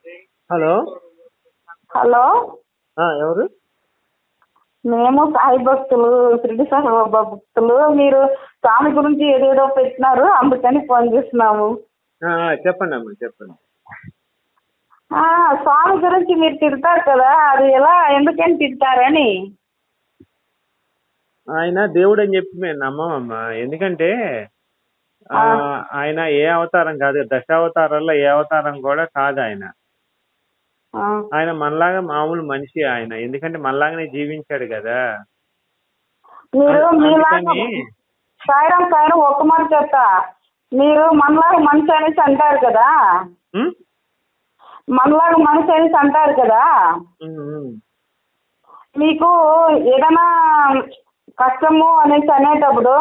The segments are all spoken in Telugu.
హలో హలో ఆ, ఎవరు మేము సాయి భక్తులు షిరిడి సాయిబాబా భక్తులు మీరు స్వామి గురించి ఏదేదో పెట్టినారు అందుకని ఫోన్ చేస్తున్నాము ఆ, ఆ, చెప్పండి అమ్మా చెప్పండి ఆ, స్వామి గురించి మీరు తిడతారు కదా అది ఎలా ఎందుకని తిడతారని ఆయన దేవుడు అని చెప్పి మేము నమ్మమమ్మా ఎందుకంటే ఆ, ఆయన ఏ అవతారం కాదు దశావతారాల్లో ఏ అవతారం కూడా కాదు ఆయన ఆ, ఆయన మనలాగా మామూలు మనిషి ఆయన ఎందుకంటే మనలాగానే జీవించాడు కదా మీరు అం- మీలాగా అందుకని సాయిరం సాయిరం ఒక్క మాట చెప్తా మీరు మనలాగా మనిషి అనేసి అంటారు కదా ఉం? మనలాగా మనిషి అనేసి అంటారు కదా ఉం, ఉం. మీకు ఏదైనా కష్టము అనేసి అనేటప్పుడు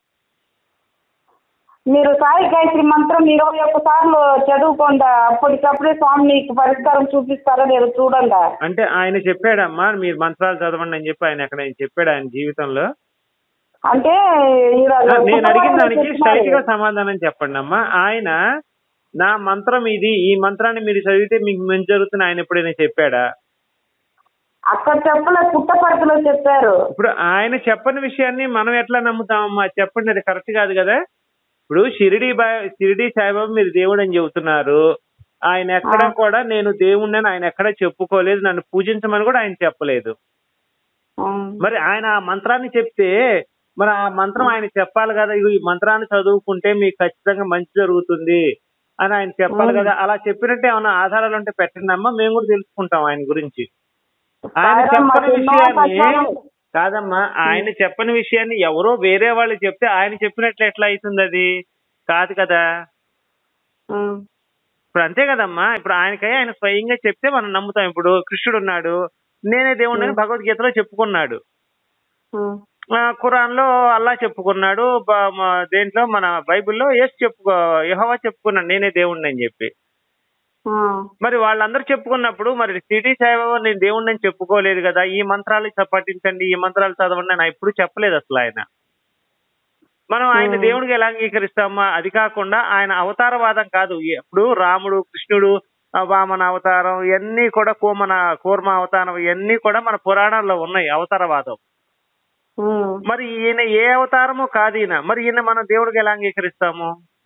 మీరు సాయి గాయత్రి మంత్రం ఇరవై ఒక్క సార్లు చదువుకోండి అప్పటికప్పుడే స్వామి మీకు పరిష్కారం చూపిస్తారో మీరు చూడండి అంటే ఆయన చెప్పాడమ్మా మీరు మంత్రాలు చదవండి అని చెప్పి ఆయన ఎక్కడ చెప్పాడు ఆయన జీవితంలో అంటే ఈరోజు ఆ, నేను అడిగిన దానికి చెప్తున్నారు. స్ట్రైట్ గా సమాధానం చెప్పండి అమ్మా ఆయన నా మంత్రం ఇది ఈ మంత్రాన్ని మీరు చదివితే మీకు మంచి జరుగుతుంది ఆయన ఎప్పుడైనా చెప్పాడా అక్కడ చెప్పలే పుట్టపర్తిలో చెప్పారు ఇప్పుడు ఆయన చెప్పని విషయాన్ని మనం ఎట్లా నమ్ముతామమ్మా చెప్పండి అది కరెక్ట్ కాదు కదా ఇప్పుడు షిరిడి బా షిరిడి సాయిబాబా మీరు దేవుడు అని చెబుతున్నారు ఆయన ఎక్కడ కూడా నేను దేవుణ్ణి అని ఆయన ఎక్కడ చెప్పుకోలేదు నన్ను పూజించమని కూడా ఆయన చెప్పలేదు ఉం. మరి ఆయన ఆ మంత్రాన్ని చెప్తే మరి ఆ మంత్రం ఆయన చెప్పాలి కదా ఇగో ఈ మంత్రాన్ని చదువుకుంటే మీకు ఖచ్చితంగా మంచి జరుగుతుంది అని ఆయన చెప్పాలి కదా అలా చెప్పినట్టు ఏమైనా ఆధారాలు ఉంటే పెట్టండి అమ్మా మేము కూడా తెలుసుకుంటాం ఆయన గురించి ఆయన సాయిరామ్ చెప్పని మాకు ఎన్నో విషయాన్ని కష్టాలు- కాదమ్మా ఆయన చెప్పని విషయాన్ని ఎవరో వేరే వాళ్ళు చెప్తే ఆయన చెప్పినట్లు ఎట్లా అవుతుంది అది కాదు కదా ఉం. ఇప్పుడు అంతే కదమ్మా ఇప్పుడు ఆయనకై ఆయన స్వయంగా చెప్తే మనం నమ్ముతాం ఇప్పుడు కృష్ణుడు ఉన్నాడు నేనే దేవుడిని అని భగవద్గీతలో చెప్పుకున్నాడు ఉం. ఆ, ఖురాన్ లో అల్లా చెప్పుకున్నాడు బ- మ- దేంట్లో మన బైబిల్లో యేసు చెప్పుకో యెహోవా చెప్పుకున్నాడు నేనే దేవుణ్ణి అని చెప్పి ఉం. మరి వాళ్ళందరూ చెప్పుకున్నప్పుడు మరి సిటీ సాయిబాబా నేను దేవుణ్ణి అని చెప్పుకోలేదు కదా ఈ మంత్రాలు చ- పఠించండి ఈ మంత్రాలు చదవండి అని ఎప్పుడు చెప్పలేదు అసలు ఆయన మనం ఆయన Hmm. దేవుడికి ఎలా అంగీకరిస్తామా అది కాకుండా ఆయన అవతారవాదం కాదు ఇప్పుడు రాముడు కృష్ణుడు ఆ, వామన అవతారం ఇవన్నీ కూడా కోమన కూర్మ అవతారం ఇవన్నీ కూడా మన పురాణాల్లో ఉన్నాయి అవతారవాదం ఉం. మరి ఈయన ఏ అవతారమో కాదు ఈయన మరి ఈయన మనం దేవుడికి ఎలా అంగీకరిస్తాము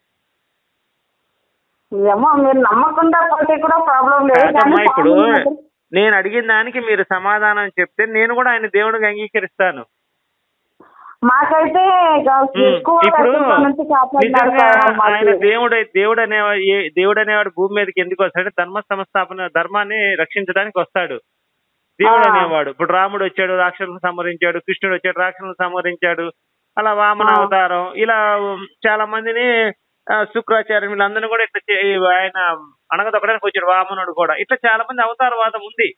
ఏమో మీరు నమ్మకుండా పోతే కూడా ప్రాబ్లం లేదు కానీ కాదమ్మా ఇప్పుడు స్వామి మాత్రం- నేను అడిగిన దానికి మీరు సమాధానం చెప్తే నేను కూడా ఆయన దేవుడికి అంగీకరిస్తాను మాకైతే ఇక ఎక్కువ ఇప్పుడు కష్టం నుంచి కాపాడినారు నిజంగా సాయిరామ్ మాకు. ఆయన దేవుడు దేవుడు అనే దేవుడు అనేవాడు భూమి మీదకి ఎందుకు వస్తాడు ధర్మ సంస్థాపన ధర్మాన్ని రక్షించడానికి వస్తాడు దేవుడు ఆ. అనేవాడు ఇప్పుడు రాముడు వచ్చాడు రాక్షసులను సంహరించాడు కృష్ణుడు వచ్చాడు రాక్షసులను సంహరించాడు అలా వామన ఆ. అవతారం ఇలా ఉమ్, చాలా మందిని ఆ, శుక్రాచార్యం వీళ్ళందరినీ కూడా ఇట్లా చే- ఆయన అణగదొక్కడానికి వచ్చాడు వామనుడు కూడా ఇట్లా చాలా మంది అవతారవాదం ఉంది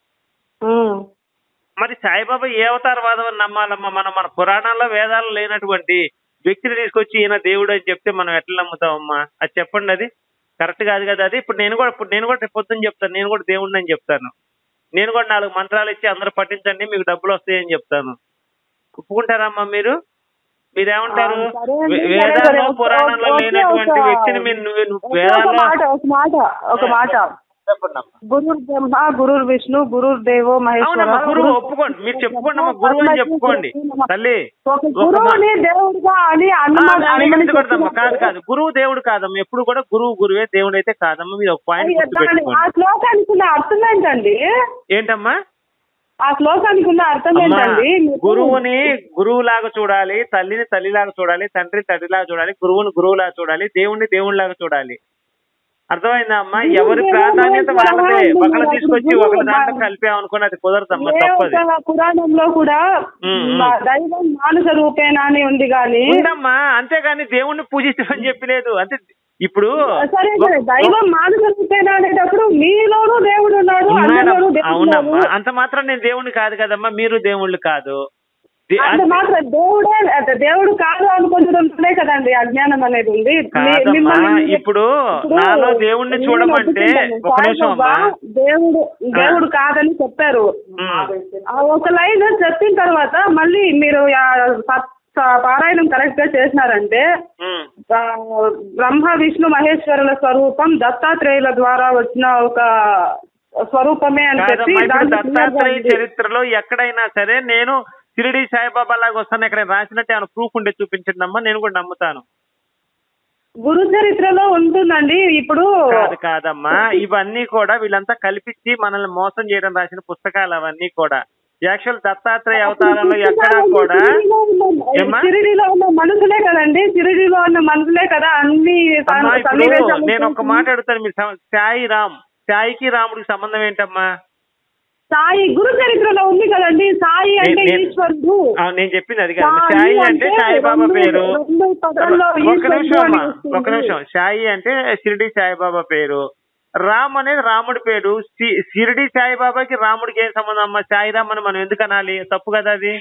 ఉమ్. మరి సాయిబాబా ఏ అవతారవాదం అని నమ్మాలమ్మా మనం మన పురాణాల్లో వేదాలు లేనటువంటి వ్యక్తిని తీసుకొచ్చి ఈయన దేవుడు అని చెప్తే మనం ఎట్లా నమ్ముతామమ్మా అది చెప్పండి అది కరెక్ట్ కాదు కదా అది ఇప్పుడు నేను కూడా ఇప్పుడు నేను కూడా రేపు పొద్దున్న చెప్తాను నేను కూడా దేవుడిని అని చెప్తాను నేను కూడా నాలుగు మంత్రాలు ఇచ్చి అందరూ పఠించండి మీకు డబ్బులు వస్తాయని చెప్తాను ఒప్పుకుంటారమ్మా మీరు మీరేమంటారు ఆ, సరే అండి, వే- సరే, వేదాల్లో సరే. ఒక- పురాణంలో ఒక- లేనటువంటి ఒక- వ్యక్తిని మీరు నువ్వు నువ్వు ఒకే ఒక వేదాల్లో మాట ఒక మాట ఒక మాట చెప్పండి అమ్మా గురుర్ బ్రహ్మ గురుర్ విష్ణు గురుర్ దేవో మహేశ్వర అవునమ్మా గురువు ఒప్పుకోండి మీరు చెప్పుకోండి అమ్మా గురువు అని చెప్పుకోండి తల్లి ఒక ఒక మా- గురువుని దేవుడిగా అని ఆ, అనుమతి నేను అనుమతి అంగీకరించకూడదమ్మా కాదు చెప్పినప్పుడు- కాదు గురువు దేవుడు కాదమ్మా ఎప్పుడు కూడా గురువు గురువే దేవుడు అయితే కాదమ్మా మీరు ఒక పాయింట్ అయ్యో, దాని- ఆ గుర్తుపెట్టుకోండి శ్లోకానికి ఉన్న అర్థం ఏంటండి ఏంటమ్మా ఆ శ్లోకానికి ఉన్న అర్థం అమ్మా ఏంటండి మీకు- గురువుని గురువులాగా చూడాలి తల్లిని తల్లిలాగా చూడాలి తండ్రి తండ్రిలాగా చూడాలి గురువుని గురువులాగా చూడాలి దేవుణ్ణి దేవుడిలాగా చూడాలి అర్థమైందా అమ్మా ఎవరి ప్రాధాన్యత వాళ్ళదే ఒకళ్ళు తీసుకొచ్చి ఒకళ్ళ దాంట్లో కలిపామనుకుని అది కుదరదమ్మా ఏ తప్పది ఒక్క పురాణంలో కూడా ఉమ్, ఉమ్. మా దైవం మానస రూపేనా అని ఉంది కానీ ఉందమ్మా అంతేగాని దేవుణ్ణి పూజించమని చెప్పి లేదు అంటే ఇప్పుడు సరే సరే దైవం మానస రూపేనా అనేటప్పుడు మీలోనూ దేవుడు ఉన్నాడు ఉన్నాడమ్మా. అందరిలోనూ దేవుడు అవునమ్మా ఉన్నాడు. అంత మాత్రం నేను దేవుణ్ణి కాదు కదమ్మా మీరు దేవుళ్ళు కాదు దే- అంత మాత్రం దేవుడే అంటే దేవుడు కాదు అనుకుంటుంటే కదండి అజ్ఞానం అనేది ఉంది మీ- కాదమ్మా మిమ్మల్ని- ఇప్పుడు ఇప్పుడు నాలో దేవుణ్ణి నేను చూడమంటే ఒప్పుకుంటాను. ఒక నిమిషం అమ్మా సాయిబాబా దేవుడు దేవుడు కాదని చెప్పారు ఉమ్. ఆ ఒక లైన్ చెప్పిన తర్వాత మళ్ళీ మీరు ఆ సత్- స- పారాయణం కరెక్ట్ గా చేసినారంటే ఉమ్. ఆ, బ్రహ్మ విష్ణు మహేశ్వరుల స్వరూపం దత్తాత్రేయుల ద్వారా వచ్చిన ఒక స్వరూపమే అని చెప్పి కాదమ్మా ఇప్పుడు దాంట్లో దత్తాత్రేయ clear గా ఉంది. చరిత్రలో ఎక్కడైనా సరే నేను షిరిడి సాయిబాబా లాగా వస్తాను ఎక్కడ రాసినట్టు ఏమైనా ప్రూఫ్ ఉంటే చూపించండి అమ్మా నేను కూడా నమ్ముతాను గురు చరిత్రలో ఉంటుందండి ఇప్పుడు కాదు కాదమ్మా ఇవన్నీ కూడా వీళ్ళంతా కల్పించి మనల్ని మోసం చేయడం రాసిన పుస్తకాలు అవన్నీ కూడా యాక్చువల్ దత్తాత్రేయ అవతారంలో ఎక్కడా కూడా షిరిడీలో ఉన్న- ఏమ్మా? షిరిడీలో ఉన్న మనుషులే కదండి షిరిడీలో ఉన్న మనుషులే కదా అన్ని అమ్మా ఇప్పుడు సన్నివేశాలు నేను ఒక మాట అడుగుతాను మీరు సమ- సాయి రామ్ సాయికి రాముడికి సంబంధం ఏంటమ్మా సాయి గురు చరిత్రలో ఉంది కదండి సాయి అంటే నేను- ఈశ్వరుడు ఆ, నేను చెప్పింది అది కాదు సాయి అంటే సాయిబాబా రెండు- పేరు రెండు పదాల్లో ఒక ఈశ్వరుడు నిమిషం అని అమ్మా వస్తుంది. ఒక నిమిషం సాయి అంటే షిరిడి సాయిబాబా పేరు రామ్ అనేది రాముడి పేరు షి- షిరిడి సాయిబాబాకి రాముడికి ఏం సంబంధం అమ్మా సాయిరామ్ అని మనం ఎందుకు అనాలి తప్పు కదా అది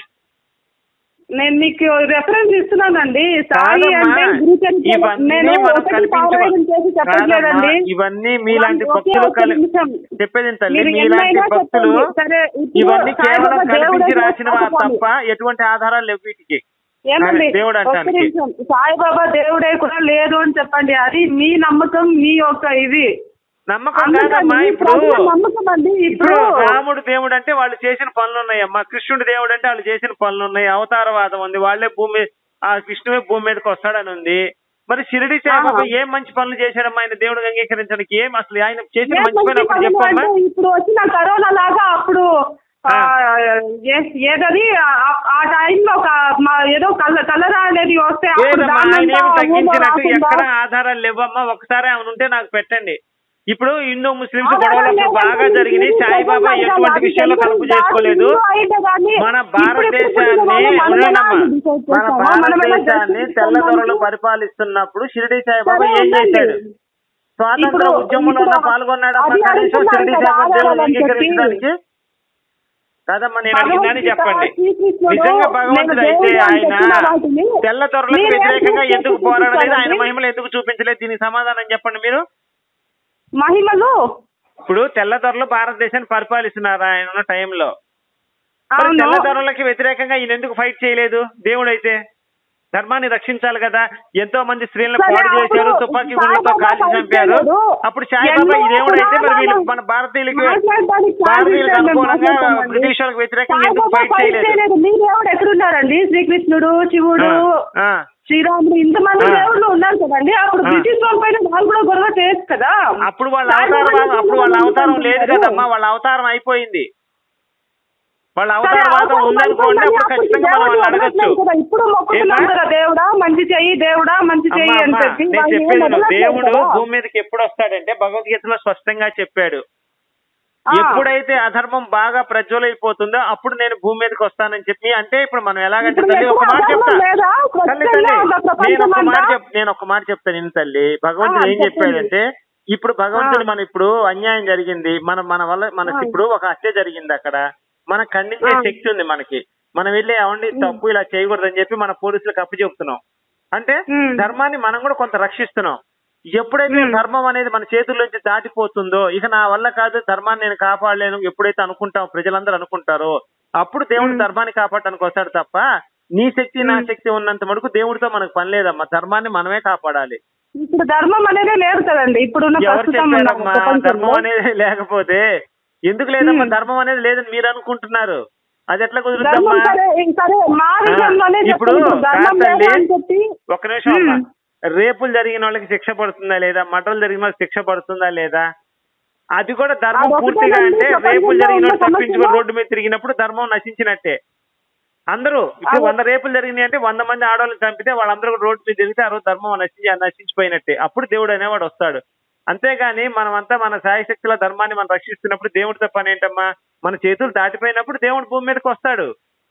నేను మీకు రెఫరెన్స్ ఇస్తున్నానండి సాయి కాదమ్మా, అంటే గురు చరిత్ర ఇవన్నీ నేను మనం ఒకటి కల్పించుకో- పారాయణం చేసి చెప్పట్లేదండి కాదమ్మా, ఇవన్నీ మీలాంటి ఒకే భక్తులు ఒక్క కలి నిమిషం. చెప్పేది తల్లి మీరు మీలాంటి ఎన్నైనా భక్తులు చెప్పండి. సరే, ఇప్పుడు ఇవన్నీ కేవలం సాయిబాబా కల్పించి దేవుడే రాసినవా చెప్పాలి. తప్ప ఎటువంటి ఆధారాలు లేవు వీటికి ఏమండి దేవుడు ఒక్క అంటానికి నిమిషం సాయిబాబా దేవుడే కూడా లేదు అని చెప్పండి అది మీ నమ్మకం మీ యొక్క ఇది నమ్మకం అందుకని కాదమ్మా మీ ఇప్పుడు ప్రజల నమ్మకం అండి ఇప్పుడు ఇప్పుడు రాముడు దేవుడు అంటే వాళ్ళు చేసిన పనులు ఉన్నాయమ్మా కృష్ణుడు దేవుడు అంటే వాళ్ళు చేసిన పనులు ఉన్నాయి అవతారవాదం ఉంది వాళ్ళే భూమి ఆ కృష్ణుడే భూమి మీదకి వస్తాడని ఉంది మరి షిరిడి సాయిబాబా ఏం మంచి పనులు చేశాడమ్మా ఆయన దేవుడు అంగీకరించడానికి ఏం అసలు ఆయన చేసిన ఏం మంచి పని మంచి అప్పుడు పనులు చెప్పమ్మా అంటే ఇప్పుడు వచ్చిన కరోనా లాగా అప్పుడు ఆ, ఏ- ఏదది ఆ- ఆ టైంలో ఒక మా- ఏదో కల కలరా అనేది వస్తే అప్పుడు లేదమ్మా ఆయన దాన్నంతా ఏమి తగ్గించినట్టు ఊమో ఎక్కడ రాకుండా ఆధారాలు లేవమ్మా ఒకసారి ఆమె ఉంటే నాకు పెట్టండి ఇప్పుడు హిందూ ముస్లింస్ ఆధారాలు గొడవలు లేవండి. బాగా జరిగినాయి ఇది సాయిబాబా ప్రజలు ఎటువంటి అది విషయంలో తెలియదు. కలుపు చేసుకోలేదు దాని అయితే కానీ మన ఇప్పుడు భారతదేశాన్ని ఇప్పుడు మనం ఎలా ఉండమ్మా decide మన చేస్తామో, మనం ఎలా భారతదేశాన్ని justice తెల్లదొరలు ఇస్తామో, పరిపాలిస్తున్నప్పుడు షిరిడి సాయిబాబా సరే ఏం ఉండండి. చేశాడు స్వాతంత్ర ఇప్పుడు- ఉద్యమంలో ఇప్పుడు పాల్గొన్నాడా అది కనీసం అడుగుతున్నాను షిరిడి కదా, సాయిబాబా దేవుడు ఆధారాలు అని అంగీకరించడానికి కాదమ్మా నేను అడిగిందని భగవద్గీత, చెప్పండి శ్రీకృష్ణుడు, నిజంగా భగవంతుడు నేను అయితే దేవుడు అని ఆయన చెప్పిన వాటిని తెల్ల తొరలకు మీరేం వ్యతిరేకంగా చూపించారు ఎందుకు పోరాడలేదు ఆయన చూపించారండి? మహిమలు ఎందుకు చూపించలేదు దీనికి సమాధానం చెప్పండి మీరు మహిమలు ఇప్పుడు తెల్ల దొరలు భారతదేశాన్ని పరిపాలిస్తున్నారు ఆయన ఉన్న టైంలో మరి అవును తెల్ల దొరలకి వ్యతిరేకంగా ఈయన ఎందుకు ఫైట్ చేయలేదు దేవుడైతే ధర్మాన్ని రక్షించాలి కదా ఎంతో మంది స్త్రీలను సరే, పాడు చేశారు అప్పుడు తుపాకీ గుళ్ళతో సాయిబాబా కాల్చి fight చంపారు చేయలేదు. అప్పుడు సాయిబాబా ఈ ఎన్నో దేవుడైతే మరి వీళ్ళు పురాణాలు మన భారతీయులకి మాట్లాడడానికి ఛాన్స్ భారతీయులకు ఇచ్చారు, మేము అనుకూలంగా మాట్లాడతామండి. బ్రిటిష్ వాళ్ళకి వ్యతిరేకంగా ఎందుకు సాయిబాబా ఫైట్ fight చేయలేదు చేయలేదు మీ దేవుడు ఎక్కడున్నారండి శ్రీకృష్ణుడు శివుడు ఆ, ఆ. శ్రీరాముడు ఇంతమంది ఆ. దేవుళ్ళు ఉన్నారు కదండి అప్పుడు ఆ. బ్రిటిష్ వాళ్ళ పైన వాళ్ళు కూడా గొడవ చేయొచ్చు కదా అప్పుడు వాళ్ళ సాయిబాబా అవతారం అప్పుడు వాళ్ళ ఎందుకు అవతారం లేదు అనుకుంటున్నారు? కదమ్మా వాళ్ళ అవతారం అయిపోయింది వాళ్ళ సరే, అవతారవాదం అవతారం ఉందనుకోండి అయిపోయిందని అప్పుడు అప్పుడు ఖచ్చితంగా మనం దేవుడు వాళ్ళని వదలట్లేదు అడగచ్చు కదా. ఇప్పుడు మొక్కుతున్నాం ఏమ్మా? కదా దేవుడా మంచి చెయ్యి దేవుడా మంచి అమ్మా, చెయ్యి అని అమ్మా, చెప్పి నేను వాళ్ళు ఏం చెప్పేది నువ్వు. వదలట్లేదు దేవుడు కదా. భూమి మీదకి ఎప్పుడు వస్తాడంటే భగవద్గీతలో స్పష్టంగా చెప్పాడు ఆ. ఎప్పుడైతే అధర్మం బాగా ప్రజ్వలైపోతుందో అప్పుడు నేను భూమి మీదకి వస్తానని చెప్పి అంటే ఇప్పుడు మనం ఎలాగంటే ఇప్పుడు తల్లి ఒక ఎప్పుడు మాట అధర్మం చెప్తా లేదా? తల్లి స్వచ్ఛంగా తల్లి ఉన్న ప్రపంచం నేను ఒక మాట అంతా? చెప్ నేను ఒక మాట చెప్తాను నేను తల్లి భగవంతుడు ఆ, ఏం చెప్పండి. చెప్పాడంటే ఇప్పుడు భగవంతుడు ఆ. మనం ఇప్పుడు అన్యాయం జరిగింది మన మన వల్ల మనకి ఆ. ఇప్పుడు ఒక హత్య జరిగింది అక్కడ మనం ఖండించే ఆ. శక్తి ఉంది మనకి మనం వెళ్ళి అవండి తప్పు ఇలా చేయకూడదని చెప్పి మన పోలీసులకు అప్పు చెప్తున్నాం అంటే ఉమ్. ధర్మాన్ని మనం కూడా కొంత రక్షిస్తున్నాం ఎప్పుడైతే ఉమ్. ధర్మం అనేది మన చేతుల్లోంచి దాటిపోతుందో ఇక నా వల్ల కాదు ధర్మాన్ని నేను కాపాడలేను ఎప్పుడైతే అనుకుంటాం ప్రజలందరూ అనుకుంటారో అప్పుడు దేవుడు ఉమ్. ధర్మాన్ని కాపాడటానికి వస్తాడు తప్ప నీ శక్తి నా ఉమ్. శక్తి ఉన్నంత మటుకు దేవుడితో మనకు పని లేదమ్మా ధర్మాన్ని మనమే కాపాడాలి ఇప్పుడు ధర్మం అనేదే లేదు కదండి ఇప్పుడున్న ఎవరు ప్రస్తుతం ఉన్న చెప్పారమ్మా ప్రపంచంలో. ధర్మం అనేది లేకపోతే ఎందుకు లేదమ్మా ఉమ్. ధర్మం అనేది లేదని మీరు అనుకుంటున్నారు అది ఎట్లా ధర్మం కుదురుద్దమ్మా సరే సరే మా విషయంలోనే ఇప్పుడు చెప్పండి. ఇప్పుడు ధర్మం కాదు లేదు తల్లి. అని చెప్పి ఒక్క నిమిషం అమ్మా ఉమ్. రేపులు జరిగిన వాళ్ళకి శిక్ష పడుతుందా లేదా మటలు జరిగిన వాళ్ళకి శిక్ష పడుతుందా లేదా అది కూడా ధర్మం అదొకటే పూర్తిగా అండి అంటే ప్రపంచంలో రేపులు జరిగిన ఉన్న వాళ్ళు తప్పించుకొని సమస్యలు. రోడ్డు మీద తిరిగినప్పుడు ధర్మం నశించినట్టే అందరూ ఇప్పుడు అదే. వంద రేపులు జరిగినాయి అంటే వంద మంది ఆడవాళ్ళని చంపితే వాళ్ళందరూ కూడా రోడ్డు మీద తిరిగితే ఆ రోజు ధర్మం నశించి నశించిపోయినట్టే అప్పుడు దేవుడు అనేవాడు వస్తాడు అంతేగాని మనమంతా మన శాయశక్తుల ధర్మాన్ని మనం రక్షిస్తున్నప్పుడు దేవుడితో పని ఏంటమ్మా మన చేతులు దాటిపోయినప్పుడు దేవుడు భూమి మీదకి వస్తాడు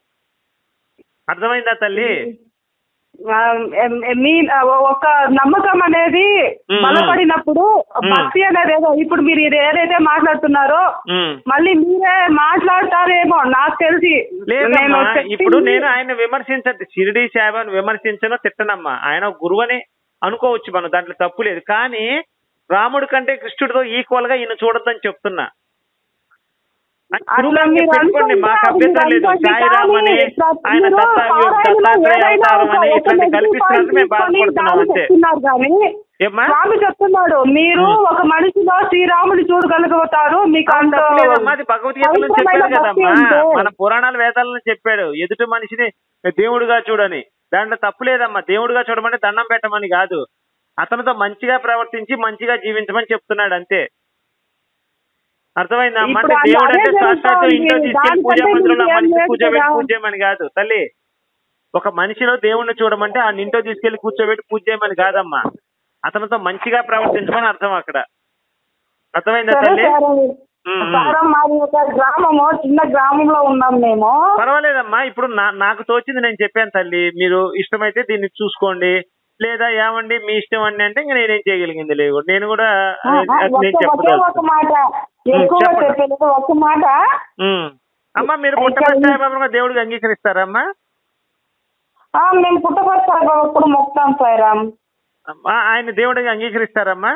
అర్థమైందా తల్లి ఆ, ఎం- ఎం- మీ ఆ, ఒక నమ్మకం అనేది ఉమ్. బలపడినప్పుడు ఉమ్. భక్తి అనేది ఏదో ఇప్పుడు మీరు ఇది ఏదైతే మాట్లాడుతున్నారో ఉమ్. మళ్ళీ మీరే మాట్లాడతారేమో నాకు తెలిసి లేదమ్మా చెప్పింది- ఇప్పుడు నేను ఆయన విమర్శించ షిరిడి సాయిబాబాను విమర్శించను తిట్టనమ్మా ఆయన ఒక గురువని అనుకోవచ్చు మనం దాంట్లో తప్పు లేదు కానీ రాముడి కంటే కృష్ణుడితో ఈక్వల్ గా ఈయన చూడొద్దని చెప్తున్నా అట్లా గురువు మీరు పెట్టుకోండి అనుకుంటే మాకు అది అభ్యంతరం లేదు అనుకోండి సాయిరామ్ అని కానీ ప్ర- ఆయన మీరు దత్తాత్రేయ పారాయణలో దత్తాత్రేయ ఏదైనా అవతారం అని ఒక- ఇట్లాంటి ఒక కల్పిస్తున్నారు మేము negative point బాధపడుతున్నాం తీసుకొని అంతే చెప్తున్నారు కానీ ఏమ్మా స్వామి చెప్తున్నాడు మీరు ఒక మనిషిలో శ్రీరాముడు చూడగలుగుతారు మీకు అంత తప్పలేదమ్మా అది భగవద్గీతలో పవిత్రమైన చెప్పాడు భక్తి కదమ్మా ఉంటే. మన పురాణాల వేదాలను చెప్పాడు ఎదుటి మనిషిని దేవుడిగా చూడని దాంట్లో తప్పులేదమ్మా దేవుడిగా చూడమని దండం పెట్టమని కాదు అతనితో మంచిగా ప్రవర్తించి మంచిగా జీవించమని చెప్తున్నాడు అంతే అర్థమైందా అమ్మ? అంటే ఇప్పుడు దేవుడు అదే అంటే సాక్షాత్తు జరుగుతోంది. ఇంట్లో తీసుకెళ్లి పూజా దానికంటే మందిరంలో మీరు ఏం మనిషి లేదు కూర్చోబెట్టి కదా. పూజ చేయమని కాదు తల్లి ఒక మనిషిలో దేవుణ్ణి చూడమంటే ఆ ఇంట్లో తీసుకెళ్లి కూర్చోబెట్టి పూజ చేయమని కాదమ్మా అతనితో మంచిగా ప్రవర్తించమని అర్థం అక్కడ అర్థమైందా సరే తల్లి సరే ఉమ్, ఉమ్. సార్ మాది ఒక గ్రామము చిన్న గ్రామంలో ఉన్నాం మేము పర్వాలేదమ్మా ఇప్పుడు నా- నాకు తోచింది నేను చెప్పాను తల్లి మీరు ఇష్టమైతే దీన్ని చూసుకోండి లేదా ఏమండి మీ ఇష్టం అండి అంటే ఇంకా నేనేం చేయగలిగింది లేదు నేను కూడా ఆ, ఆ, అది నేను ఒక్క- ఒకే ఒక చెప్పగలను మాట ఎక్కువ చెప్పండి. చెప్పలేదు ఒక మాట ఉమ్. అమ్మా మీరు పుట్టపర్తి సాయిబాబా దేవుడికి అంగీకరిస్తారమ్మా ఆ, మేము పుట్టపర్తి సాయిబాబా కూడా మొక్తాం సాయిరామ్ అమ్మా, ఆయన దేవుడికి అంగీకరిస్తారమ్మా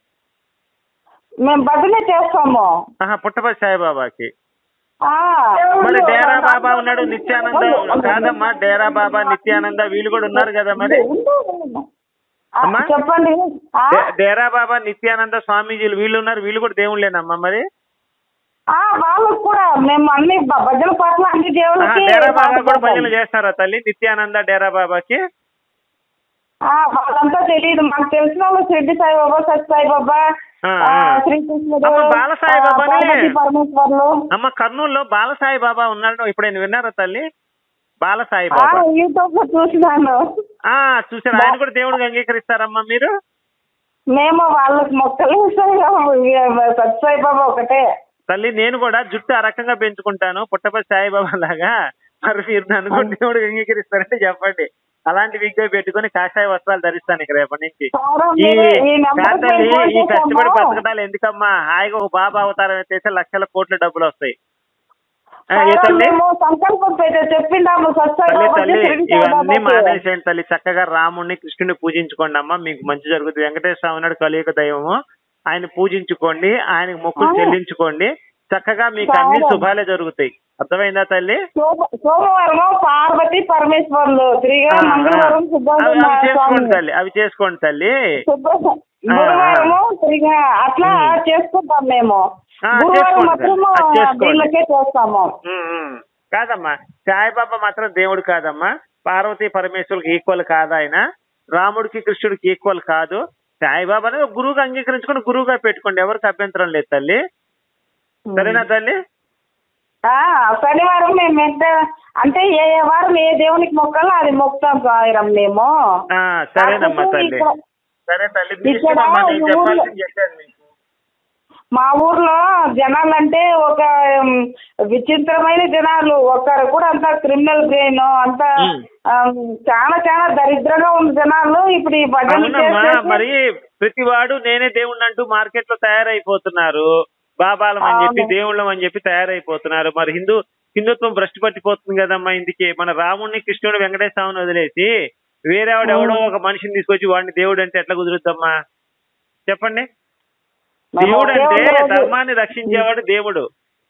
మేము భజన చేస్తాము ఆహా పుట్టపర్తి సాయిబాబాకి ఆ, మరి డేరా బాబా ఉన్నాడు నిత్యానంద కాదమ్మా డేరా బాబా నిత్యానంద వీళ్ళు కూడా ఉన్నారు కదా మరి ఆ, అమ్మా? చెప్పండి ఆ? డే- డేరా బాబా నిత్యానంద స్వామీజీలు వీళ్ళు ఉన్నారు వీళ్ళు కూడా దేవుళ్ళేనమ్మా మరి ఆ, వాళ్ళకు కూడా మేము అన్ని భ- భజన పాటలు అన్ని ఆహా, దేవుళ్ళకి డేరా బాబా కూడా పాడుకుంటాం. భజనలు చేస్తారా తల్లి నిత్యానంద డేరా బాబాకి ఆ, వాళ్ళంతా తెలియదు మాకు తెలిసిన వాళ్ళు షిర్డి సాయిబాబా సత్ సాయిబాబా ఆ, ఆ, ఆ. శ్రీకృష్ణుడు అమ్మ, బాల సాయిబాబాని- ఆ, పార్వతీ పరమేశ్వర్లు అమ్మ కర్నూలులో బాలసాయి బాబా ఉన్నాడు ఇప్పుడు ఆయన విన్నారా తల్లి బాలసాయి ఆ, బాబా యూట్యూబ్ లో చూసినాను ఆ చూసారు ఆయన కూడా దేవుడికి అంగీకరిస్తారమ్మా మీరు మేము వాళ్ళకి మొక్కలు సత్ సాయిబాబా ఒకటే తల్లి నేను కూడా జుట్టు ఆ రకంగా పెంచుకుంటాను పుట్టపతి సాయిబాబా లాగా మరి మీరు నన్ను కూడా దేవుడికి అంగీకరిస్తారంటే చెప్పండి అలాంటి విగ్గా పెట్టుకొని కాషాయ వస్త్రాలు ధరిస్తాను ఇక రేపటి నుంచి సారా ఈ మీరు ఈ నెంబర్ కాదు తల్లి ఫోన్ ఈ కష్టపడి చేశాము. బతకడాలు ఎందుకమ్మా హాయిగా ఒక బాబా అవతారం ఎత్తేస్తే లక్షల కోట్ల డబ్బులు వస్తాయి ఆ, ఏ సారా తల్లి మేము సంకల్పం పెట్టి చెప్పిండాము సత్ తల్లి సాయిబాబాకి, తల్లి షిరిడి ఇవన్నీ సాయిబాబాకి. మానేసేయండి తల్లి చక్కగా రాముణ్ణి కృష్ణుని పూజించుకోండి అమ్మా మీకు మంచి జరుగుతుంది వెంకటేశ్వర స్వామి నాడు కలియుగ దైవము ఆయన పూజించుకోండి ఆయనకు మొక్కులు ఆ. చెల్లించుకోండి చక్కగా మీకు అన్ని సరే. శుభాలే జరుగుతాయి అర్థమైందా తల్లి సోమ- సోమవారం పార్వతి పరమేశ్వర్లు తిరిగా ఆ, ఆ. మంగళవారం అవి సుబ్రహ్మణ్య అవి చేసుకోండి స్వామి తల్లి అవి చేసుకోండి తల్లి సుబ్రహ్మ- ఆ, గురువారము తిరిగా అట్లా ఉమ్. చేసుకుంటాం మేము ఆ, గురువారం చేసుకోండి మాత్రము అది చేసుకోండి. వీళ్ళకే చేస్తాము ఉమ్, ఉమ్. కాదమ్మా సాయిబాబా మాత్రం దేవుడు కాదమ్మా పార్వతీ పరమేశ్వరుకి ఈక్వల్ కాదు ఆయన రాముడికి కృష్ణుడికి ఈక్వల్ కాదు సాయిబాబా అనేది ఒక గురువుగా అంగీకరించుకొని గురువుగా పెట్టుకోండి ఎవరికి అభ్యంతరం లేదు తల్లి సరేనా తల్లి ఆ, శనివారం మేము ఎంత అంటే ఏ ఏ వారం ఏ దేవునికి మొక్కాలో అది మొక్కుతాం సాయిరం మేము ఆ, సరేనమ్మా కాకపోతే తల్లి ఇక్కడ- సరే తల్లి మీ ఇక్కడ ఇష్టమమ్మా నేను ఊర్లో- చెప్పాల్సింది చెప్పాను మీకు మా ఊర్లో జనాలంటే ఒక ఉమ్, విచిత్రమైన జనాలు ఒకరు కూడా అంత క్రిమినల్ బ్రెయిన్ అంత ఉమ్. ఆమ్, చాలా చాలా దరిద్రంగా ఉన్న జనాలు ఇప్పుడు ఈ భజన అవునమ్మా చేసేసి- మరి ప్రతివాడు నేనే దేవుణ్ణి అంటూ మార్కెట్ లో తయారైపోతున్నారు బాబాలం అని చెప్పి అవును. దేవుళ్ళం అని చెప్పి తయారైపోతున్నారు మరి హిందూ హిందుత్వం భ్రష్టు పట్టిపోతుంది కదమ్మా ఇందుకే మన రాముడిని కృష్ణుడు వెంకటేశ్వరని వదిలేసి వేరేవాడు ఎవడో ఒక మనిషిని తీసుకొచ్చి వాడిని దేవుడు అంటే ఎట్లా కుదురుద్దమ్మా చెప్పండి మేము దేవుడు ఒకే అంటే ఒక రోజు- ధర్మాన్ని రక్షించేవాడు దేవుడు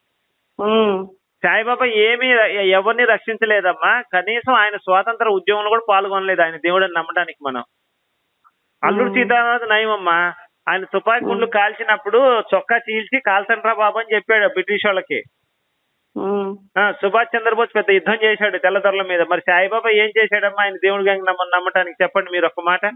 ఉమ్. సాయిబాబా ఏమీ ఎవరిని రక్షించలేదమ్మా కనీసం ఆయన స్వాతంత్ర ఉద్యమంలో కూడా పాల్గొనలేదు ఆయన దేవుడని నమ్మడానికి మనం అల్లుడు సీతారామరాజు నయమమ్మా ఆయన తుపాకీ గుండ్లు కాల్చినప్పుడు చొక్కా చీల్చి కాల్చండ్రా బాబు అని చెప్పాడు బ్రిటిష్ వాళ్ళకి ఉమ్. ఆ, సుభాష్ చంద్రబోస్ పెద్ద యుద్ధం చేశాడు తెల్లదొరల మీద మరి సాయిబాబా ఏం చేశాడమ్మా ఆయన దేవుడిగా నమ్మ నమ్మటానికి చెప్పండి మీరు ఒక్క మాట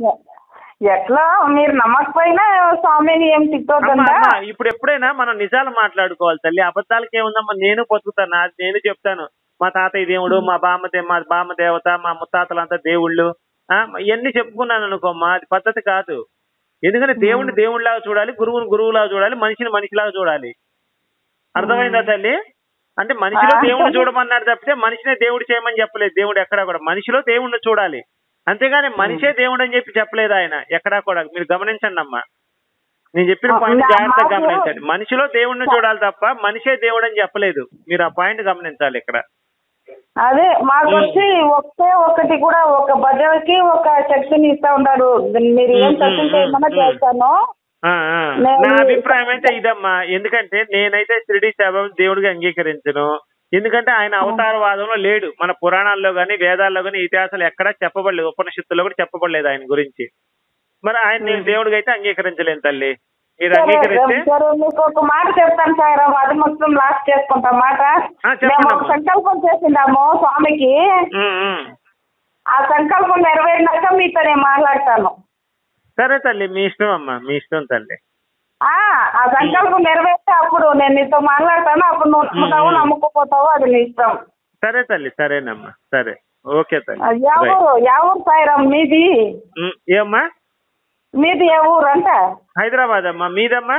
ఎట్లా మీరు నమ్మకపోయినా స్వామిని ఏం అమ్మా, తిట్టొద్దంట అమ్మా, ఇప్పుడు ఎప్పుడైనా మనం నిజాలు మాట్లాడుకోవాలి తల్లి అబద్ధాలకి ఏముందమ్మా నేను బతుకుతాను నా- నేను చెప్తాను మా తాతయ్య దేవుడు మా బామ్మ దే- మా బామ్మ దేవత మా ముత్తాతలంతా దేవుళ్ళు ఆ, ఇవన్నీ చెప్పుకున్నాను అనుకోమ్మా అది పద్ధతి కాదు ఎందుకంటే దేవుడిని దేవుడిలాగా చూడాలి గురువుని గురువులాగా చూడాలి మనిషిని మనిషిలాగా చూడాలి అర్థమైందా తల్లి అంటే మనిషిలో ఆ, దేవుడిని సరే. చూడమన్నాడు తప్పితే మనిషినే దేవుడు చేయమని చెప్పలేదు దేవుడు ఎక్కడా కూడా మనిషిలో దేవుడిని చూడాలి అంతేగాని మనిషే దేవుడు అని చెప్పి చెప్పలేదు ఆయన ఎక్కడా కూడా మీరు గమనించండి అమ్మా నేను చెప్పిన ఆ, పాయింట్ నా- జాగ్రత్తగా మాకు- గమనించండి మనిషిలో దేవుడిని చూడాలి తప్ప మనిషే దేవుడు అని చెప్పలేదు మీరు ఆ పాయింట్ గమనించాలి ఇక్కడ అదే మాకు వచ్చి ఒకే ఒకటి కూడా ఒక భజనకి ఒక శక్తిని ఇస్తా ఉంటారు మీరు ఏం ఉమ్, సత్యం ఉమ్, చేయమన్నా ఉమ్. చేస్తాను ఆ, ఆ. నేను- నా అభిప్రాయం అయితే ఇదమ్మా ఎందుకంటే నేనైతే షిరిడి సాయిబాబా దేవుడిగా అంగీకరించను ఎందుకంటే ఆయన అవతారవాదంలో లేడు మన పురాణాల్లో గాని వేదాల్లో గాని ఇతిహాసాలు ఎక్కడా చెప్పబడలేదు ఉపనిషత్తుల్లో కూడా చెప్పబడలేదు ఆయన గురించి మరి ఆయన నేను దేవుడిగా అయితే అంగీకరించలేను తల్లి మీరు సరే అంగీకరిస్తే సరే మీకు ఒక మాట చెప్తాను సార్ అది మొత్తం లాస్ట్ చేసుకుంటాం మాట ఆ, చెప్పండి మేము ఒక అమ్మా. సంకల్పం చేసిండాము స్వామికి ఉమ్, ఉమ్. ఆ సంకల్పం నెరవేరినాక మీతో నేను మాట్లాడతాను సరే తల్లి మీ ఇష్టం అమ్మా మీ ఇష్టం తల్లి ఆ ఆ సంకల్పం నెరవేరితే అప్పుడు నేను నీతో మాట్లాడతాను అప్పుడు నువ్వు నమ్ముతావు మ్మ్. నమ్ముకోపోతావు అది నీ ఇష్టం సరే తల్లి సరేనమ్మా సరే ఓకే తల్లి ఆ, యా రైట్. ఊరు యా ఊరు సాయిరామ్ మీది ఉమ్, ఏమ్మా మీది ఏ ఊరు అంట హైదరాబాద్ అమ్మా మీదమ్మా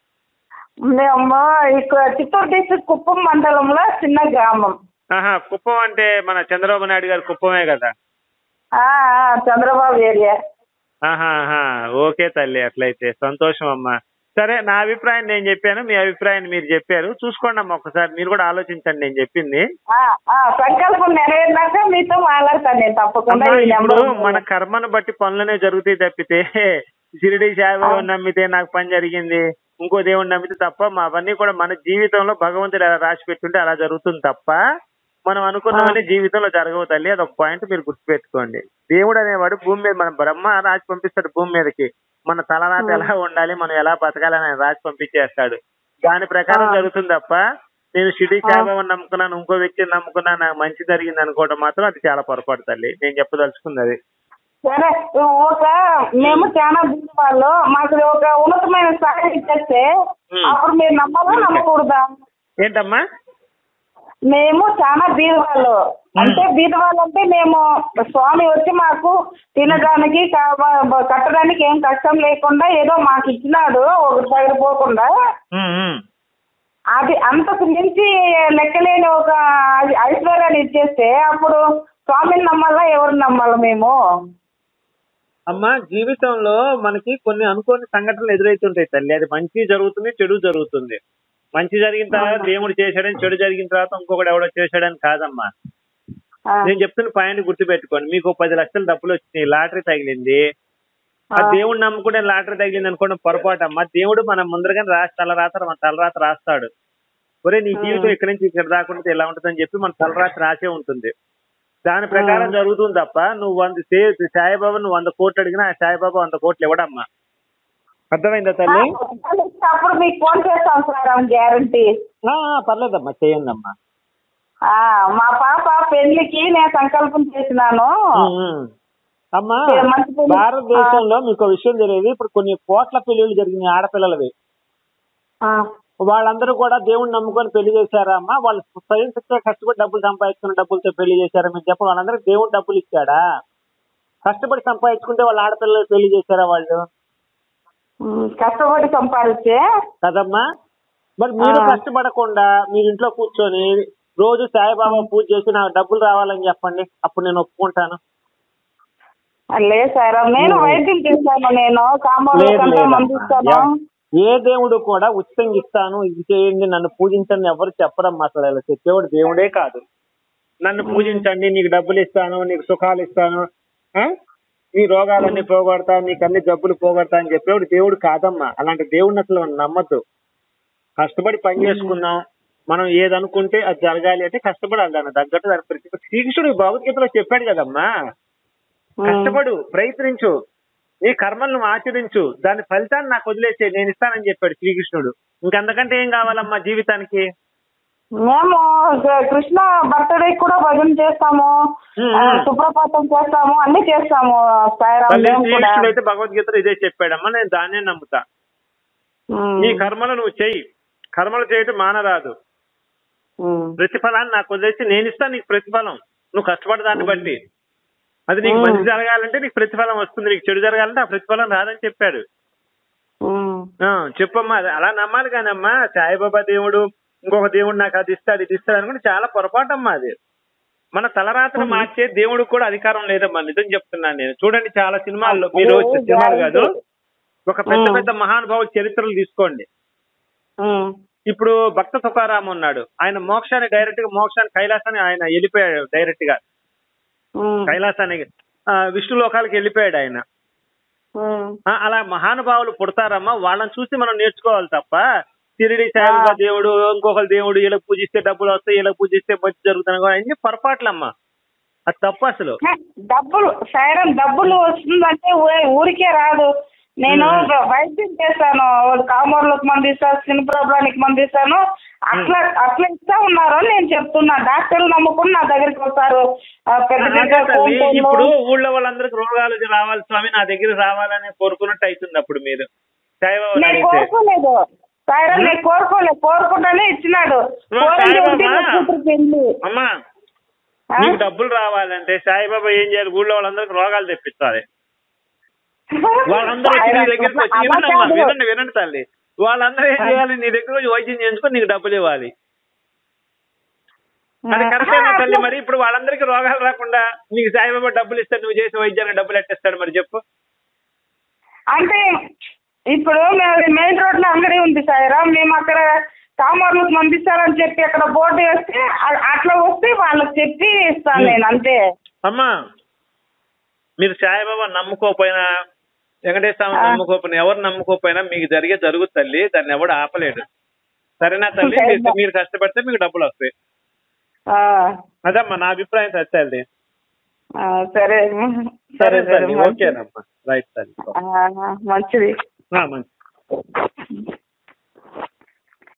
మేము ఇక్కడ చిత్తూరు డిస్ట్రిక్ట్ కుప్పం మండలంలో చిన్న గ్రామం ఆహా కుప్పం అంటే మన చంద్రబాబు నాయుడు గారి కుప్పమే కదా ఆ, ఆ, చంద్రబాబు ఏరియా ఆహా ఆహా. ఓకే తల్లి అట్లయితే సంతోషం అమ్మా సరే నా అభిప్రాయం నేను చెప్పాను మీ అభిప్రాయాన్ని మీరు చెప్పారు చూసుకోండి అమ్మా ఒకసారి మీరు కూడా ఆలోచించండి నేను చెప్పింది ఆ, ఆ, సంకల్పం నెరవేరినాక మీతో మాట్లాడతాను నేను తప్పకుండా అమ్మా ఈ ఇప్పుడు నెంబర్ మన కర్మను బట్టి పనులనే జరుగుతాయి తప్పితే షిరిడి సాయిబాబా నమ్మితే నాకు పని జరిగింది ఇంకో దేవుడిని నమ్మితే తప్ప మా అవన్నీ కూడా మన జీవితంలో భగవంతుడు ఎలా రాసి పెట్టుంటే అలా జరుగుతుంది తప్ప మనం అనుకున్నవన్నీ జీవితంలో జరగవు తల్లి అది ఒక పాయింట్ మీరు గుర్తుపెట్టుకోండి దేవుడు అనేవాడు భూమి మీద మన బ్రహ్మ రాసి పంపిస్తాడు భూమి మీదకి మన తలరాత ఎలా ఉండాలి మనం ఎలా బతకాలని ఆయన రాసి పంపించేస్తాడు దాని ప్రకారం ఆ. జరుగుతుంది తప్ప నేను షిరిడి సాయిబాబాని నమ్ముకున్నాను ఇంకో వ్యక్తిని నమ్ముకున్నా నాకు మంచి జరిగింది అనుకోవడం మాత్రం అది చాలా పొరపాటు తల్లి నేను చెప్పదలుచుకుంది అది సరే ఒక మేము చాలా బీద వాళ్ళు మాకు ఒక ఉన్నతమైన స్థాయి ఇచ్చేస్తే మ్మ్. అప్పుడు మీరు నమ్మాలా నమ్మకూడదా ఏంటమ్మా మేము చాలా బీద వాళ్ళు అంటే బీద వాళ్ళు అంటే మేము స్వామి వచ్చి మాకు తినడానికి కా- కట్టడానికి ఏం కష్టం లేకుండా ఏదో మాకు ఇచ్చినాడు ఒకరి దగ్గర పోకుండా ఉమ్, ఉమ్. అది అంతకు మించి లెక్కలేని ఒక ఐ- ఐశ్వర్యాన్ని ఇచ్చేస్తే అప్పుడు స్వామిని నమ్మాలా ఎవరు నమ్మాలా మేము అమ్మా జీవితంలో మనకి కొన్ని అనుకోని సంఘటనలు ఎదురవుతుంటాయి తల్లి అది మంచి జరుగుతుంది చెడు జరుగుతుంది మంచి జరిగిన తర్వాత దేవుడు చేశాడని చెడు జరిగిన తర్వాత ఇంకొకటి ఎవడో చేశాడని కాదమ్మా ఆ, నేను చెప్తున్న పాయింట్ గుర్తు పెట్టుకోండి మీకు ఓ పది లక్షలు డబ్బులు వచ్చినాయి లాటరీ తగిలింది ఆ ఆ. దేవుడు నమ్ముకుంటే లాటరీ తగిలింది అనుకోవడం పొరపాటు అమ్మా దేవుడు మన ముందరగానే రాసి తలరాత మన తలరాత రాస్తాడు ఒరే నీ జీవితం ఇక్కడి నుంచి ఇక్కడ దాకుంటే ఎలా ఉంటుందని చెప్పి మన తలరాత రాసే ఉంటుంది దాని ప్రకారం జరుగుతుంది తప్ప నువ్వు వంద సే- సాయిబాబా నువ్వు వంద కోట్లు అడిగినా ఆ సాయిబాబా వంద కోట్లు ఇవ్వడమ్మా అర్థమైందా తల్లి అప్పుడు మీకు ఫోన్ చేస్తాం సార్ అవును గ్యారంటీ ఆ, ఆ, పర్లేదమ్మా చేయండి అమ్మా మా పాప పెళ్లికి నేను సంకల్పం చేసినాను అమ్మా ఏ, మంచి పెళ్లి. భారతదేశంలో మీకు ఒక విషయం తెలియదు ఇప్పుడు కొన్ని కోట్ల పెళ్లిళ్ళు జరిగినాయి ఆడపిల్లలవి ఆ, వాళ్ళందరూ కూడా దేవుణ్ణి నమ్ముకొని పెళ్లి చేశారా అమ్మా వాళ్ళు స్వయం శక్తిగా కష్టపడి డబ్బులు సంపాదించుకున్న డబ్బులతో పెళ్లి చేశారా మీరు చెప్ప వాళ్ళందరికీ దేవుడు డబ్బులు ఇచ్చాడా కష్టపడి సంపాదించుకుంటే వాళ్ళ ఆడపిల్లలు పెళ్లి చేశారా వాళ్ళు ఉమ్, కష్టపడి సంపాదించే కదమ్మా మరి మీరు ఆ. కష్టపడకుండా మీరు ఇంట్లో కూర్చొని రోజు సాయిబాబా పూజ చేసి నాకు డబ్బులు రావాలని చెప్పండి అప్పుడు నేను ఒప్పుకుంటాను లేదు సార్ నేను వైద్యం చేశాను నేను కాంబోలో లేదు కంటే లేదమ్మా. మందు ఇస్తాను ఎవ- ఏ దేవుడు కూడా ఉచితంగా ఇస్తాను ఇది చేయండి నన్ను పూజించండి ఎవరు చెప్పరమ్మా అసలు ఇలా చెప్పేవాడు దేవుడే కాదు నన్ను పూజించండి నీకు డబ్బులు ఇస్తాను నీకు సుఖాలు ఇస్తాను ఆ? నీ రోగాలన్నీ పోగొడతా నీకు అన్ని జబ్బులు పోగొడతా అని చెప్పేవాడు దేవుడు కాదమ్మా అలాంటి దేవుడిని అసలు మనం నమ్మద్దు కష్టపడి పని చేసుకున్నాం మనం ఏదనుకుంటే అది జరగాలి అంటే కష్టపడాలి దాన్ని తగ్గట్టు దాని ప్రతి శ్రీకృష్ణుడు భగవద్గీతలో చెప్పాడు కదమ్మా కష్టపడు ప్రయత్నించు నీ కర్మలను ఆచరించు దాని ఫలితాన్ని నాకు వదిలేసే నేను ఇస్తానని చెప్పాడు శ్రీకృష్ణుడు ఇంకంతకంటే ఏం కావాలమ్మా జీవితానికి మేము కృ- కృష్ణ బర్త్డే కూడా భజన చేస్తాము ఉమ్, ఆ, ఉమ్. సుప్రభాతం చేస్తాము అన్ని చేస్తాము సాయిరామ్ మళ్ళీ మేము కూడా శ్రీకృష్ణుడు అయితే భగవద్గీతలో ఇదే చెప్పాడమ్మా నేను దాన్నే నమ్ముతా ఉమ్, నీ కర్మలు నువ్వు చెయ్యి కర్మలు చేయటం మానరాదు ఉమ్, ప్రతిఫలాన్ని నాకు వదిలేసి నేను ఇస్తాను నీకు ప్రతిఫలం నువ్వు కష్టపడ దాన్ని బట్టి అది నీకు ఉమ్. మంచి జరగాలంటే నీకు ప్రతిఫలం వస్తుంది నీకు చెడు జరగాలంటే ఆ ప్రతిఫలం రాదని చెప్పాడు ఉమ్, ఆ, చెప్పమ్మా అది అలా నమ్మాలి కానమ్మా సాయిబాబా దేవుడు ఇంకొక దేవుడు నాకు అది ఇస్తాడు ఇది ఇస్తాడు అనుకుంటే చాలా పొరపాటమ్మా అది మన తలరాత్రి మార్చే దేవుడికి కూడా అధికారం లేదమ్మా నిజం చెప్తున్నాను నేను చూడండి చాలా సినిమాల్లో మీరు అదే, సినిమాలు కాదు గ్యారంటీ. ఒక పెద్ద ఉమ్. పెద్ద మహానుభావుల చరిత్రలు తీసుకోండి ఉమ్, ఇప్పుడు భక్త తుకారాం ఉన్నాడు ఆయన మోక్షాన్ని డైరెక్ట్ గా మోక్షాన్ని కైలాసాన్ని ఆయన వెళ్ళిపోయాడు డైరెక్ట్ గా ఉమ్, కైలాసానికి ఆ, విష్ణు లోకాలకు వెళ్ళిపోయాడు ఆయన ఉమ్. ఆ, అలా మహానుభావులు పుడతారమ్మా వాళ్ళని చూసి మనం నేర్చుకోవాలి తప్ప తిరిడి సాయిబాబా దేవుడు ఇంకొకరు దేవుడు వీళ్ళకి పూజిస్తే డబ్బులు వస్తాయి వీళ్ళకి పూజిస్తే మంచి జరుగుతుంది అన్ని పొరపాట్లమ్మా అది తప్పు అసలు డబ్బులు సైరం డబ్బులు వస్తుందంటే ఊ- ఊరికే రాదు నేను వైద్యం చేస్తాను కామర్లకు మంది ఇస్తాను స్కిన్ ప్రాబ్లానికి మంది ఇస్తాను అట్లా అట్లా ఇస్తా ఉన్నారు అని నేను చెప్తున్నా డాక్టర్లు నమ్ముకుని నా దగ్గరికి వస్తారు ఆ, పెద్ద పెద్ద అదే తల్లి, కోంటోళ్ళు. ఇప్పుడు ఊళ్ళో వాళ్ళందరికి రోగాలు రావాలి స్వామి నా దగ్గర రావాలని కోరుకున్నట్టు అవుతుంది అప్పుడు మీరు సాయిబాబాని నేను అడిగితే కోరుకోలేదు సైరం నేను కోరుకోలేదు కోరుకుంటానే ఇచ్చినాడు నువ్వు కోరింది సాయిబాబా? ఉంటే నా కూతురు పెళ్లి అమ్మా ఆ? నీకు డబ్బులు రావాలంటే సాయిబాబా ఏం చేయాలి ఊళ్ళో వాళ్ళందరికి రోగాలు తెప్పించాలి వాళ్ళందరూ వచ్చి నీ దగ్గరికి వచ్చి అలా వినండి అమ్మా, కాదు. వినండి వినండి తల్లి వాళ్ళందరూ ఏం చేయాలి నీ దగ్గర వచ్చి వైద్యం చేయించుకొని నీకు డబ్బులు ఇవ్వాలి అది కరెక్టేనా తల్లి మరి ఇప్పుడు వాళ్ళందరికీ రోగాలు రాకుండా నీకు సాయిబాబా డబ్బులు ఇస్తాడు నువ్వు చేసే వైద్యానికి డబ్బులు ఎట్టేస్తాడు మరి చెప్పు అంటే ఇప్పుడు మెయిన్ రోడ్ లో అంగడి ఉంది సాయిరామ్ మేము అక్కడ కామర్లకు పంపిస్తారని చెప్పి అక్కడ బోర్డు వేస్తే అ- అట్లా వస్తే వాళ్ళకి చెప్పి ఇస్తాను నేను అంతే అమ్మా మీరు సాయిబాబా నమ్ముకోపోయినా వెంకటేశ్వర స్వామి ఆ. నమ్ముకోపోయినా ఎవరు నమ్ముకోపోయినా మీకు జరిగే జరుగు తల్లి దాన్ని ఎవడు ఆపలేడు సరేనా తల్లి సరే. మీరు- మీరు కష్టపడితే మీకు డబ్బులు వస్తాయి ఆ, అదమ్మా నా అభిప్రాయం తల్లి ఆ, సరే సరే సరే తల్లి మంచిది. ఓకేనమ్మా రైట్ తల్లి ఆ, మంచిది ఆ, మంచిది